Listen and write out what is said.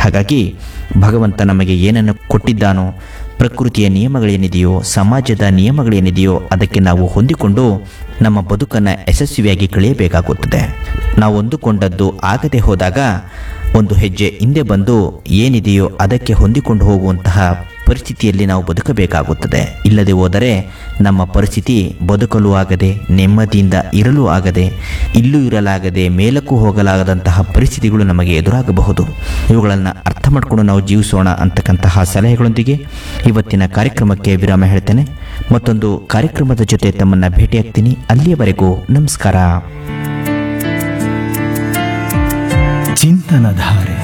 ಹಾಗಾಗಿ ಭಗವಂತ ನಮಗೆ ಏನನ್ನು ಕೊಟ್ಟಿದ್ದಾನೋ ಪ್ರಕೃತಿಯ ನಿಯಮಗಳೇನಿದೆಯೋ ಸಮಾಜದ ನಿಯಮಗಳೇನಿದೆಯೋ ಅದಕ್ಕೆ ನಾವು ಹೊಂದಿಕೊಂಡು ನಮ್ಮ ಬದುಕನ್ನು ಯಶಸ್ವಿಯಾಗಿ ಕಳೆಯಬೇಕಾಗುತ್ತದೆ ನಾವು ಹೊಂದಿಕೊಂಡದ್ದು ಆಗದೆ ಹೋದಾಗ ಒಂದು ಹೆಜ್ಜೆ ಹಿಂದೆ ಬಂದು ಏನಿದೆಯೋ ಅದಕ್ಕೆ ಹೊಂದಿಕೊಂಡು ಹೋಗುವಂತಹ ಪರಿಸ್ಥಿತಿಯಲ್ಲಿ ನಾವು ಬದುಕಬೇಕಾಗುತ್ತದೆ ಇಲ್ಲದೆ ಹೋದರೆ ನಮ್ಮ ಪರಿಸ್ಥಿತಿ ಬದುಕಲು ಆಗದೆ ನೆಮ್ಮದಿಯಿಂದ ಇರಲು ಆಗದೆ ಇಲ್ಲೂ ಇರಲಾಗದೆ ಮೇಲಕ್ಕೂ ಹೋಗಲಾಗದಂತಹ ಪರಿಸ್ಥಿತಿಗಳು ನಮಗೆ ಎದುರಾಗಬಹುದು ಇವುಗಳನ್ನು ಅರ್ಥ ಮಾಡಿಕೊಂಡು ನಾವು ಜೀವಿಸೋಣ ಅಂತಕ್ಕಂತಹ ಸಲಹೆಗಳೊಂದಿಗೆ ಇವತ್ತಿನ ಕಾರ್ಯಕ್ರಮಕ್ಕೆ ವಿರಾಮ ಹೇಳ್ತೇನೆ ಮತ್ತೊಂದು ಕಾರ್ಯಕ್ರಮದ ಜೊತೆ ತಮ್ಮನ್ನು ಭೇಟಿಯಾಗ್ತೀನಿ ಅಲ್ಲಿಯವರೆಗೂ ನಮಸ್ಕಾರ ಚಿಂತನಧಾರೆ